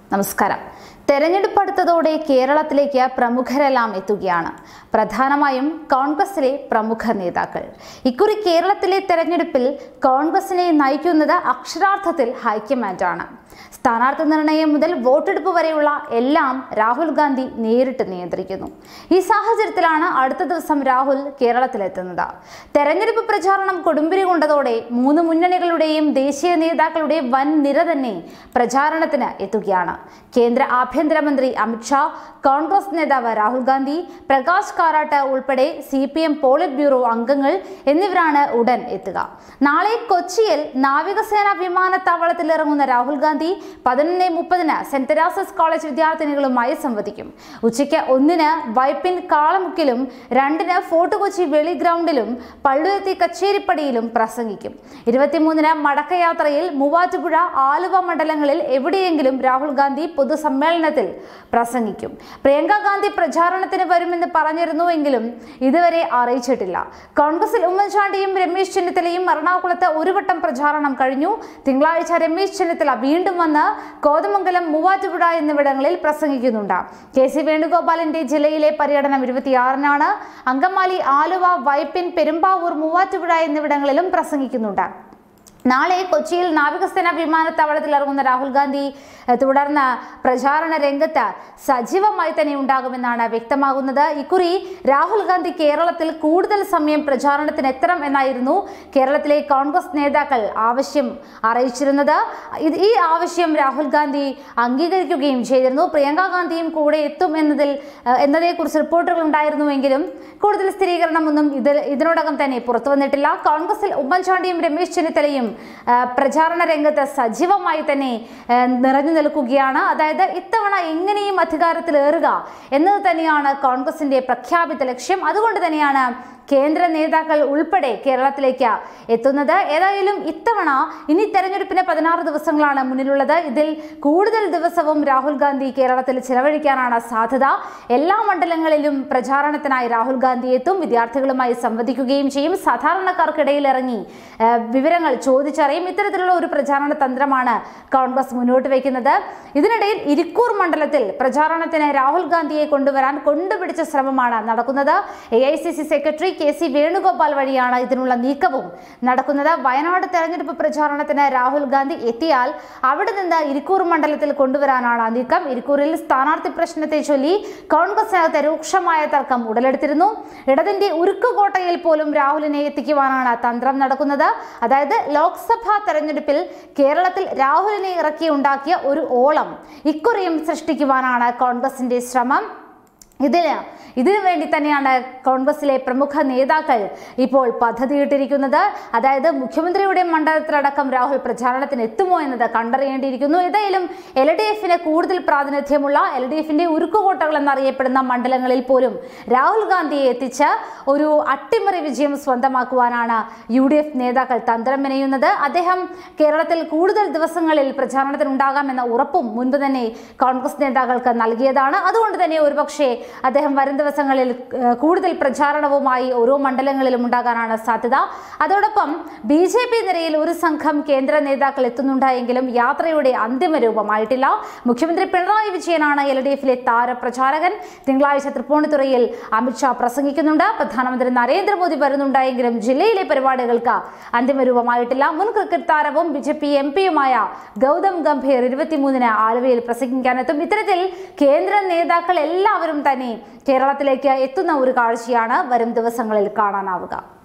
നമസ്കാരം തെരഞ്ഞെടുപ്പ് അടുത്തതോടെ കേരളത്തിലേക്ക് പ്രമുഖരെല്ലാം എത്തുകയാണ് പ്രധാനമായും കോൺഗ്രസിലെ പ്രമുഖ നേതാക്കൾ ഇക്കുറി കേരളത്തിലെ തെരഞ്ഞെടുപ്പിൽ കോൺഗ്രസിനെ നയിക്കുന്നത് അക്ഷരാർത്ഥത്തിൽ ഹൈക്കമാൻഡാണ് സ്ഥാനാർത്ഥി നിർണയം മുതൽ വോട്ടെടുപ്പ് വരെയുള്ള എല്ലാം രാഹുൽ ഗാന്ധി നേരിട്ട് നിയന്ത്രിക്കുന്നു ഈ സാഹചര്യത്തിലാണ് അടുത്ത ദിവസം രാഹുൽ കേരളത്തിലെത്തുന്നത് തെരഞ്ഞെടുപ്പ് പ്രചാരണം കൊടുമ്പിരി കൊണ്ടതോടെ മൂന്ന് മുന്നണികളുടെയും ദേശീയ നേതാക്കളുടെ വൻ നിര തന്നെ പ്രചാരണത്തിന് എത്തുകയാണ് കേന്ദ്ര ആഭ്യന്തരമന്ത്രി അമിത്ഷാ കോൺഗ്രസ് നേതാവ് രാഹുൽ ഗാന്ധി പ്രകാശ് കാരാട്ട് ഉൾപ്പെടെ C P M polit bureau അംഗങ്ങൾ എന്നിവരാണ് ഉടൻ എത്തുക നാളെ കൊച്ചിയിൽ നാവികസേന വിമാനത്താവളത്തിൽ ഇറങ്ങുന്ന രാഹുൽ ഗാന്ധി പതിനൊന്ന് മുപ്പതിന് സെന്റ് തെരാസസ് കോളേജ് വിദ്യാർത്ഥിനികളുമായി സംവദിക്കും ഉച്ചയ്ക്ക് ഒന്നിന് വൈപ്പിൻ കാളമുക്കിലും രണ്ടിന് ഫോർട്ട് കൊച്ചി വെളി ഗ്രൗണ്ടിലും പള്ളുരുത്തി കച്ചേരിപ്പടിയിലും പ്രസംഗിക്കും ഇരുപത്തിമൂന്നിന് മടക്കയാത്രയിൽ മൂവാറ്റുപുഴ ആലുവ മണ്ഡലങ്ങളിൽ എവിടെയെങ്കിലും രാഹുൽ ഗാന്ധി പൊതുസമ്മേളനത്തിൽ പ്രസംഗിക്കും പ്രിയങ്ക ഗാന്ധി പ്രചാരണത്തിന് വരുമെന്ന് പറഞ്ഞിരുന്നുവെങ്കിലും ഇതുവരെ അറിയിച്ചിട്ടില്ല കോൺഗ്രസിൽ ഉമ്മൻചാണ്ടിയും രമേശ് ചെന്നിത്തലയും എറണാകുളത്ത് ഒരു വട്ടം പ്രചാരണം കഴിഞ്ഞു തിങ്കളാഴ്ച രമേശ് ചെന്നിത്തല വീണ്ടും വന്ന് കോതമംഗലം മൂവാറ്റുപുഴ എന്നിവിടങ്ങളിൽ പ്രസംഗിക്കുന്നുണ്ട് കെ സി വേണുഗോപാലിന്റെ ജില്ലയിലെ പര്യടനം ഇരുപത്തിയാറിനാണ് അങ്കമാലി ആലുവ വൈപ്പിൻ പെരുമ്പാവൂർ മൂവാറ്റുപുഴ എന്നിവിടങ്ങളിലും പ്രസംഗിക്കുന്നുണ്ട് നാളെ കൊച്ചിയിൽ നാവികസേന വിമാനത്താവളത്തിൽ ഇറങ്ങുന്ന രാഹുൽ ഗാന്ധി എഹ്, തുടർന്ന് പ്രചാരണ രംഗത്ത് സജീവമായി തന്നെ ഉണ്ടാകുമെന്നാണ് വ്യക്തമാകുന്നത് ഇക്കുറി രാഹുൽ ഗാന്ധി കേരളത്തിൽ കൂടുതൽ സമയം പ്രചാരണത്തിന് എത്തണം എന്നായിരുന്നു കേരളത്തിലെ കോൺഗ്രസ് നേതാക്കൾ ആവശ്യം അറിയിച്ചിരുന്നത് ഇത് ഈ ആവശ്യം രാഹുൽ ഗാന്ധി അംഗീകരിക്കുകയും ചെയ്തിരുന്നു പ്രിയങ്ക ഗാന്ധിയും കൂടെ എത്തും എന്നതിൽ എഹ്, എന്നതേക്കുറിച്ച് റിപ്പോർട്ടുകൾ ഉണ്ടായിരുന്നുവെങ്കിലും കൂടുതൽ സ്ഥിരീകരണമൊന്നും ഇതിൽ ഇതിനോടകം തന്നെ പുറത്തു വന്നിട്ടില്ല കോൺഗ്രസിൽ ഉമ്മൻചാണ്ടിയും രമേശ് ചെന്നിത്തലയും ആ, പ്രചാരണ രംഗത്ത് സജീവമായി തന്നെ ആ, നിറഞ്ഞു നിൽക്കുകയാണ് അതായത് ഇത്തവണ എങ്ങനെയും അധികാരത്തിലേറുക എന്നത് തന്നെയാണ് കോൺഗ്രസിന്റെ പ്രഖ്യാപിത ലക്ഷ്യം അതുകൊണ്ട് തന്നെയാണ് കേന്ദ്ര നേതാക്കൾ ഉൾപ്പെടെ കേരളത്തിലേക്ക് എത്തുന്നത് ഏതായാലും ഇത്തവണ ഇനി തെരഞ്ഞെടുപ്പിന് പതിനാറ് ദിവസങ്ങളാണ് മുന്നിലുള്ളത് ഇതിൽ കൂടുതൽ ദിവസവും രാഹുൽ ഗാന്ധി കേരളത്തിൽ ചിലവഴിക്കാനാണ് സാധ്യത എല്ലാ മണ്ഡലങ്ങളിലും പ്രചാരണത്തിനായി രാഹുൽ ഗാന്ധി എത്തും വിദ്യാർത്ഥികളുമായി സംവദിക്കുകയും ചെയ്യും സാധാരണക്കാർക്കിടയിൽ ഇറങ്ങി ആ, വിവരങ്ങൾ ചോദിച്ചറിയും ഇത്തരത്തിലുള്ള ഒരു പ്രചാരണ തന്ത്രമാണ് കോൺഗ്രസ് മുന്നോട്ട് വയ്ക്കുന്നത് ഇതിനിടയിൽ ഇരിക്കൂർ മണ്ഡലത്തിൽ പ്രചാരണത്തിന് രാഹുൽ ഗാന്ധിയെ കൊണ്ടുവരാൻ കൊണ്ടുപിടിച്ച ശ്രമമാണ് നടക്കുന്നത് A I C C secretary K C Venugopal വഴിയാണ് ഇതിനുള്ള നീക്കവും നടക്കുന്നത് വയനാട് തെരഞ്ഞെടുപ്പ് പ്രചാരണത്തിന് രാഹുൽ ഗാന്ധി എത്തിയാൽ അവിടെ നിന്ന് ഇരിക്കൂർ മണ്ഡലത്തിൽ കൊണ്ടുവരാനാണ് നീക്കം ഇരിക്കൂറിൽ സ്ഥാനാർത്ഥി പ്രശ്നത്തെ ചൊല്ലി കോൺഗ്രസിനകത്ത് രൂക്ഷമായ തർക്കം ഉടലെടുത്തിരുന്നു ഇടതിന്റെ ഉരുക്കുകോട്ടയിൽ പോലും രാഹുലിനെ എത്തിക്കുവാനാണ് തന്ത്രം നടക്കുന്നത് അതായത് ലോക്സഭാ തെരഞ്ഞെടുപ്പിൽ കേരളത്തിൽ രാഹുലിനെ ഇറക്കി ഉണ്ടാക്കിയ ഒരു ഓളം ഇക്കുറിയും സൃഷ്ടിക്കുവാനാണ് കോൺഗ്രസിന്റെ ശ്രമം ഇതിന് ഇതിനു വേണ്ടി തന്നെയാണ് കോൺഗ്രസിലെ പ്രമുഖ നേതാക്കൾ ഇപ്പോൾ പദ്ധതിയിട്ടിരിക്കുന്നത് അതായത് മുഖ്യമന്ത്രിയുടെ മണ്ഡലത്തിലടക്കം രാഹുൽ പ്രചാരണത്തിന് എത്തുമോ എന്നത് കണ്ടറിയേണ്ടിയിരിക്കുന്നു ഏതായാലും എൽ ഡി എഫിന് കൂടുതൽ പ്രാതിനിധ്യമുള്ള എൽ ഡി എഫിന്റെ ഉരുക്കുകോട്ടകൾ എന്നറിയപ്പെടുന്ന മണ്ഡലങ്ങളിൽ പോലും രാഹുൽ ഗാന്ധിയെ എത്തിച്ച് ഒരു അട്ടിമറി വിജയം സ്വന്തമാക്കുവാനാണ് യു ഡി എഫ് നേതാക്കൾ തന്ത്രം മെനയുന്നത് അദ്ദേഹം കേരളത്തിൽ കൂടുതൽ ദിവസങ്ങളിൽ പ്രചാരണത്തിനുണ്ടാകാമെന്ന ഉറപ്പും മുൻപ് തന്നെ കോൺഗ്രസ് നേതാക്കൾക്ക് നൽകിയതാണ് അതുകൊണ്ട് തന്നെ ഒരുപക്ഷെ അദ്ദേഹം വരും ദിവസങ്ങളിൽ ഏഹ്, കൂടുതൽ പ്രചാരണവുമായി ഓരോ മണ്ഡലങ്ങളിലും ഉണ്ടാകാനാണ് സാധ്യത അതോടൊപ്പം ബി ജെ പി നിരയിൽ ഒരു സംഘം കേന്ദ്ര നേതാക്കൾ എത്തുന്നുണ്ടായെങ്കിലും യാത്രയുടെ അന്തിമ രൂപമായിട്ടില്ല മുഖ്യമന്ത്രി പിണറായി വിജയനാണ് എൽ ഡി എഫിലെ താരപ്രചാരകൻ തിങ്കളാഴ്ച തൃപ്പൂണിത്തുറയിൽ അമിത്ഷാ പ്രസംഗിക്കുന്നുണ്ട് പ്രധാനമന്ത്രി നരേന്ദ്രമോദി വരുന്നുണ്ടായെങ്കിലും ജില്ലയിലെ പരിപാടികൾക്ക് അന്തിമ രൂപമായിട്ടില്ല മുൻ ക്രിക്കറ്റ് താരവും ബി ജെ പി എം പിയുമായ ഗൗതം ഗംഭീർ ഇരുപത്തിമൂന്നിന് ആലുവയിൽ പ്രസംഗിക്കാനെത്തും ഇത്തരത്തിൽ കേന്ദ്ര നേതാക്കൾ എല്ലാവരും തന്നെ കേരളത്തിലേക്ക് എത്തുന്ന ഒരു കാഴ്ചയാണ് വരും ദിവസങ്ങളിൽ കാണാനാവുക